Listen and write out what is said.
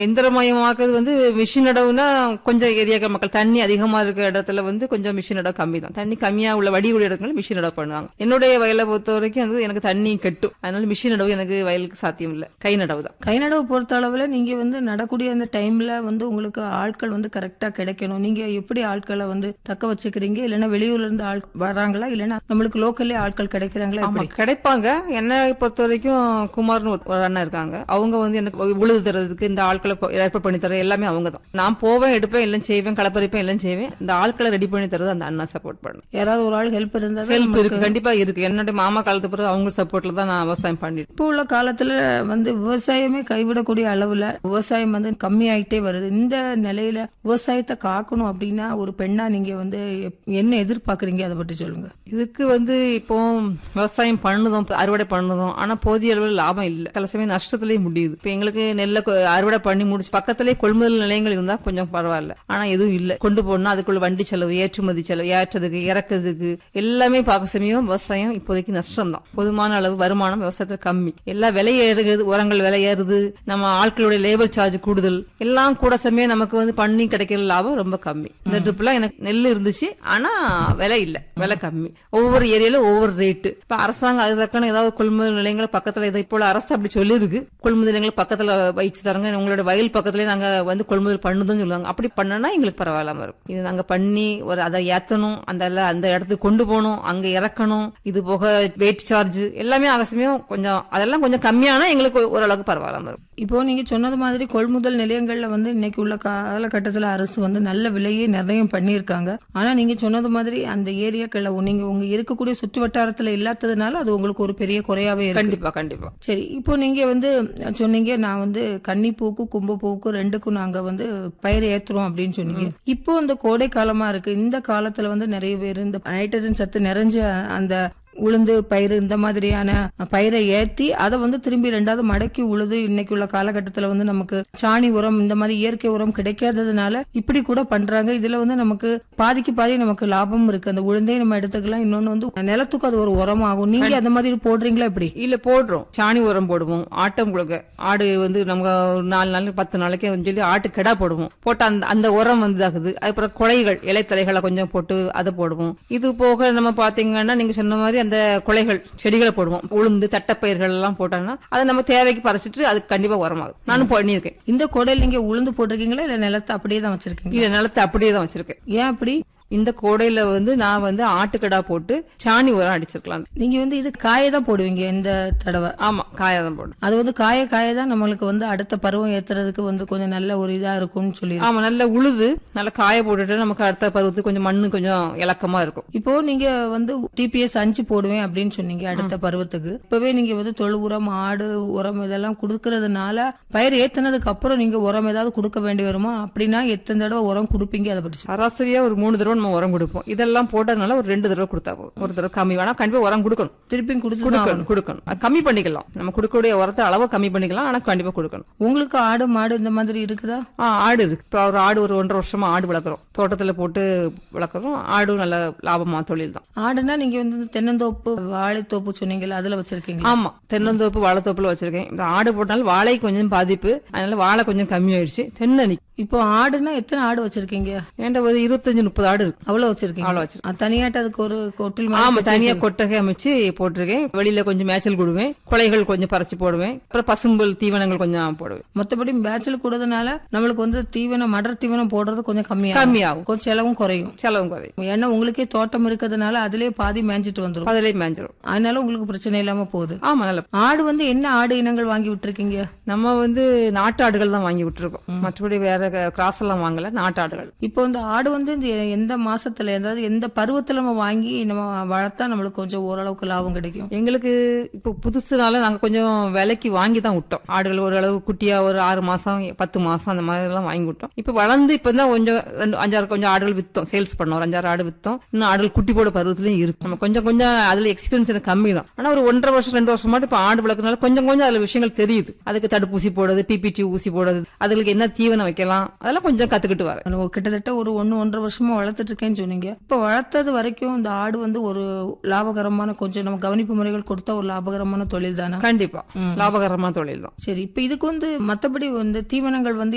எந்திரமயமாக்குறது வந்து மிஷின் நடவுனா கொஞ்சம் ஏரியாக்கள் மக்கள் தண்ணி அதிகமா இருக்க இடத்துல வந்து கொஞ்சம் மிஷின் நடவு கம்மி தான் தண்ணி கம்மியா உள்ள வடி உள்ள இடத்துல மிஷின் நடவு பண்ணுவாங்க என்னுடைய வயலை பொறுத்த வரைக்கும் வந்து எனக்கு தண்ணி கெட்டும் அதனால மிஷின் நடவு எனக்கு வயலுக்கு சாத்தியம் இல்ல கை நடவு தான் கை நடவு பொறுத்த அளவுல நீங்க வந்து நடக்கூடிய அந்த டைம்ல வந்து உங்களுக்கு ஆட்கள் வந்து கரெக்டா கிடைக்கணும் நீங்க எப்படி ஆட்களை வந்து தக்க வச்சுக்கிறீங்க இல்லைன்னா வெளியூர்ல இருந்து ஆள் வர்றாங்களா இல்லைன்னா நம்மளுக்கு லோக்கல்லே ஆட்கள் கிடைக்கிறாங்களா ஆமா எப்படி கிடைப்பாங்க என்னை பொறுத்த வரைக்கும் குமார்னு ஒரு ஒரு அண்ணன் இருக்காங்க அவங்க வந்து எனக்கு உழுது தரதுக்கு இந்த ஆட்களை கொ- ஏற்பாடு பண்ணி தர எல்லாமே அவங்க தான் நான் போவேன் எடுப்பேன் எல்லாம் செய்வேன் களப்பறிப்பேன் எல்லாம் செய்வேன் இந்த ஆட்களை ரெடி பண்ணி தரது அந்த அண்ணா சப்போர்ட் பண்ணு யாராவது ஒரு ஆள் ஹெல்ப் இருந்தா தான் ஹெல்ப் நமக்கு- இருக்கு கண்டிப்பா இருக்கு என்னுடைய மாமா காலத்து பிறகு அவங்க சப்போர்ட்ல தான் நான் விவசாயம் பண்ணிட்டு இப்போ உள்ள காலத்துல வந்து விவசாயமே கைவிடக்கூடிய அளவுல விவசாயம் வந்து கம்மியாயிட்டே வருது இந்த நிலையில விவசாயத்தை காக்கணும் அப்படின்னா ஒரு பெண்ணா நீங்க வந்து எப்- என்ன எதிர்பார்க்கறீங்க அதை பற்றி சொல்லுங்க இதுக்கு வந்து இப்போ விவசாயம் பண்ணுதும் அறுவடை பண்ணுதும் ஆனா போதிய அளவில் லாபம் இல்ல சில சமயம் நஷ்டத்திலேயே முடியுது இப்ப எங்களுக்கு நெல்லை கொ- அறுவடை பண்ணி முடிச்சு பக்கத்திலேயே கொள்முதல் நிலையங்கள் இருந்தா கொஞ்சம் பரவாயில்ல ஆனா எதுவும் இல்ல கொண்டு போனா அதுக்குள்ள வண்டி செலவு ஏற்றுமதி செலவு ஏற்றதுக்கு இறக்குறதுக்கு எல்லாமே பார்க்க சமயம் விவசாயம் இப்போதைக்கு நஷ்டம் தான் போதுமான அளவு வருமானம் விவசாயத்துல கம்மி எல்லாம் விலை ஏறுகிறது உரங்கள் விலை ஏறுது நம்ம ஆட்களுடைய லேபர் சார்ஜ் கூடுதல் எல்லாம் கூட சமயம் நமக்கு வந்து பண்ணி கிடைக்கிற லாபம் ரொம்ப கம்மி இந்த ட்ரிப்ல எனக்கு நெல் இருந்துச்சு ஆனா விலை இல்ல விலை கம்மி ஒவ்வொரு ஏரியால ஒவ்வொரு ரேட்டு இப்ப அரசாங்கம் அது தக்கன ஏதாவது கொள்முதல் நிலையங்கள் பக்கத்துல இதை இப்போ அரசு அப்படி சொல்லியிருக்கு கொள்முதல் நிலையங்கள் பக்கத்துல வைச்சு தரங்க உங்களோட வயல் பக்கத்துலயே நாங்க வந்து கொள்முதல் பண்ணுதுன்னு சொல்லுவாங்க அப்படி பண்ணனா எங்களுக்கு பரவாயில்லாம இருக்கும் இது நாங்க பண்ணி ஒரு அதை ஏத்தணும் அந்த எல்லாம் அந்த இடத்துக்கு கொண்டு போகணும் அங்க இறக்கணும் இது போக வெயிட் சார்ஜ் எல்லாமே அவசியம் கொஞ்சம் அதெல்லாம் கொஞ்சம் கம்மியானா எங்களுக்கு ஓரளவுக்கு பரவாயில்லாம இருக்கும் இப்போ நீங்க சொன்னது மாதிரி கொள்முதல் நிலையங்கள்ல வந்து இன்னைக்கு உள்ள காலகட்டத்துல அரசு வந்து நல்ல விலையை நிர்ணயம் பண்ணியிருக்காங்க ஆனா நீங்க சொன்னது மாதிரி அந்த ஏரியாக்கள்ல நீங்க உங்க இருக்கக்கூடிய சுற்று வட்டாரத்துல இல்லாததுனால அது உங்களுக்கு ஒரு பெரிய குறையாவே இருக்கு கண்டிப்பா கண்டிப்பா சரி இப்போ நீங்க வந்து சொன்னீங்க நான் வந்து கன்னிப்பூக்கும் கும்பப்பூக்கும் ரெண்டுக்கும் நாங்க வந்து பயிர் ஏத்துறோம் அப்படின்னு சொன்னீங்க இப்போ இந்த கோடை காலமா இருக்கு இந்த காலத்துல வந்து நிறைய பேர் இந்த நைட்ரஜன் சத்து நிறைஞ்ச அந்த உளுந்து பயிர் இந்த மாதிரியான பயிரை ஏத்தி அதை வந்து திரும்பி ரெண்டாவது மடக்கி உழுது இன்னைக்கு உள்ள காலகட்டத்துல வந்து நமக்கு சாணி உரம் இந்த மாதிரி இயற்கை உரம் கிடைக்காததுனால இப்படி கூட பண்றாங்க இதுல வந்து நமக்கு பாதிக்கு பாதி நமக்கு லாபம் இருக்கு அந்த உளுந்தே நம்ம எடுத்துக்கலாம் இன்னொன்னு வந்து நிலத்துக்கு அது ஒரு உரமாகும் நீங்க அந்த மாதிரி போடுறீங்களா எப்படி இல்ல போடுறோம் சாணி உரம் போடுவோம் ஆட்டம் குழுக்க ஆடு வந்து நமக்கு ஒரு நாலு நாள் பத்து நாளைக்கு சொல்லி ஆட்டு கெடா போடுவோம் போட்டு அந்த அந்த உரம் வந்து இதாகுது அதுக்கப்புறம் குலைகள் இலைத்தலைகளை கொஞ்சம் போட்டு அதை போடுவோம் இது போக நம்ம பாத்தீங்கன்னா நீங்க சொன்ன மாதிரி அந்த குலைகள் செடிகளை போடுவோம் உளுந்து தட்டப்பயிர்கள் எல்லாம் போட்டோம்னா அதை நம்ம தேவைக்கு பறிச்சிட்டு அதுக்கு கண்டிப்பா உரமாகும் நானும் பண்ணியிருக்கேன் இந்த கோடையில் நீங்க உளுந்து போட்டிருக்கீங்களா இல்ல நிலத்தை அப்படியே தான் வச்சிருக்கீங்க இல்ல நிலத்தை அப்படியே தான் வச்சிருக்கேன் ஏன் அப்படி இந்த கோடையில வந்து நான் வந்து ஆட்டுக்கடா போட்டு சாணி உரம் அடிச்சிருக்கலாம் நீங்க வந்து இது காய தான் போடுவீங்க இந்த தடவை ஆமா காயாதான் போடும் அது வந்து காய காய தான் நம்மளுக்கு வந்து அடுத்த பருவம் ஏத்துறதுக்கு வந்து கொஞ்சம் நல்ல ஒரு இதா இருக்கும்னு சொல்லி ஆமா நல்ல உழுது நல்லா காய போட்டுட்டு நமக்கு அடுத்த பருவத்துக்கு கொஞ்சம் மண்ணு கொஞ்சம் இலக்கமா இருக்கும் இப்போ நீங்க வந்து டிபிஎஸ் அஞ்சு போடுவேன் அப்படின்னு சொன்னீங்க அடுத்த பருவத்துக்கு இப்பவே நீங்க வந்து தொழு உரம் ஆடு உரம் இதெல்லாம் கொடுக்கறதுனால பயிர் ஏத்துனதுக்கு அப்புறம் நீங்க உரம் ஏதாவது கொடுக்க வேண்டி வருமா அப்படின்னா எத்தனை தடவை உரம் கொடுப்பீங்க அதை பற்றி சொல்லுங்க. சராசரியா ஒரு மூணு தடவை நம்ம உரம் கொடுப்போம் இதெல்லாம் போட்டதுனால ஒரு ரெண்டு தடவை கொடுத்தா போதும் ஒரு தடவை கம்மி வேணா கண்டிப்பா உரம் கொடுக்கணும் திருப்பியும் கொடுத்து கொடுக்கணும் கொடுக்கணும் அது கம்மி பண்ணிக்கலாம் நம்ம கொடுக்கக்கூடிய உரத்தை அளவை கம்மி பண்ணிக்கலாம் ஆனா கண்டிப்பா கொடுக்கணும் உங்களுக்கு ஆடு மாடு இந்த மாதிரி இருக்குதா ஆ ஆடு இருக்கு இப்போ ஒரு ஆடு ஒரு ஒன்றரை வருஷமா ஆடு வளர்க்குறோம் தோட்டத்துல போட்டு வளர்க்குறோம் ஆடு நல்ல லாபமா தொழில் தான் ஆடுனா நீங்க வந்து இந்த தென்னந்தோப்பு வாழைத்தோப்பு சொன்னீங்கல்ல அதுல வச்சிருக்கீங்க ஆமா தென்னந்தோப்பு வாழைத்தோப்புல வச்சிருக்கேன் இந்த ஆடு போட்டாலும் வாழை கொஞ்சம் பாதிப்பு அதனால வாழை கொஞ்சம் கம்மியாயிடுச்சு தென்னை நிக்கும் இப்போ ஆடுனா எத்தனை ஆடு வச்சிருக்கீங்க என்கிட்ட ஒரு இருபத்தஞ்சு முப்பது ஆடு இருக்கு அவ்வளவு வச்சிருக்கீங்க அவ்வளவு வச்சிருக்கேன். அது தனியாட்டு அதுக்கு ஒரு கொட்டில் மாதிரி ஆமா கட்டி தனியா கொட்டகை அமைச்சு போட்டிருக்கேன் வெளியில கொஞ்சம் மேய்ச்சல் கொடுவேன் குலைகள் கொஞ்சம் பறிச்சு போடுவேன் அப்புறம் பசும்புல் தீவனங்கள் கொஞ்சம் போடுவேன் மொத்தப்படி பேச்சல் கூடதுனால நம்மளுக்கு வந்து தீவனம் மடர் தீவனம் போடுறது கொஞ்சம் கம்மியா கம்மியாகும் கொஞ்சம் செலவும் குறையும் செலவும் குறையும் ஏன்னா உங்களுக்கே தோட்டம் இருக்கிறதுனால அதுலயே பாதி மேய்ஞ்சிட்டு வந்துரும் அதிலே மேய்ஞ்சிரும் அதனால உங்களுக்கு பிரச்சனை இல்லாம போகுது ஆமா நல்ல ஆடு வந்து என்ன ஆடு இனங்கள் வாங்கி விட்டுருக்கீங்க நம்ம வந்து நாட்டு ஆடுகள் தான் வாங்கி விட்டுருக்கோம் மற்றபடி வேற கிராஸ் எல்லாம் வாங்கல நாட்டு ஆடுகள் இப்போ இந்த ஆடு வந்து இந்த எந்த மாசத்துல அதாவது எந்த பருவத்துல நம்ம வாங்கி நம்ம வளர்த்தா நம்மளுக்கு கொஞ்சம் ஓரளவுக்கு லாபம் கிடைக்கும் எங்களுக்கு இப்போ புதுசுனால நாங்க கொஞ்சம் விலைக்கு வாங்கி தான் விட்டோம் ஆடுகள் ஓரளவு குட்டியா ஒரு ஆறு மாசம் பத்து மாசம் அந்த மாதிரி எல்லாம் வாங்கி விட்டோம் இப்போ வளர்ந்து இப்போ தான் கொஞ்சம் ரெண்டு அஞ்சாறு கொஞ்சம் ஆடுகள் வித்தோம் சேல்ஸ் பண்ணோம் ஒரு அஞ்சாறு ஆடு வித்தோம் இன்னும் ஆடுகள் குட்டி போட பருவத்திலயும் இருக்கு நம்ம கொஞ்சம் கொஞ்சம் அதுல எக்ஸ்பீரியன்ஸ் எனக்கு கம்மி தான் ஆனா ஒரு ஒன்றரை வருஷம் ரெண்டு வருஷம் மட்டும் இப்போ ஆடு வளர்க்கறதுனால கொஞ்சம் கொஞ்சம் அதுல விஷயங்கள் தெரியுது அதுக்கு தடுப்பூசி போடுறது பிபிடி ஊசி போடுறது அதுகளுக்கு என்ன தீவனம் வைக்கலாம் அதெல்லாம் கொஞ்சம் கத்துக்கிட்டு வரேன் அது ஒரு கிட்டத்தட்ட ஒரு ஒன்னு ஒன்றரை வருஷமா வளர்த்துட்டு இருக்கேன்னு சொன்னீங்க இப்ப வளர்த்தது வரைக்கும் இந்த ஆடு வந்து ஒரு லாபகரமான கொஞ்சம் நம்ம கவனிப்பு முறைகள் கொடுத்தா ஒரு லாபகரமான தொழில் தானே கண்டிப்பா லாபகரமான தொழில் தான் சரி இப்ப இதுக்கு வந்து மத்தபடி வந்து தீவனங்கள் வந்து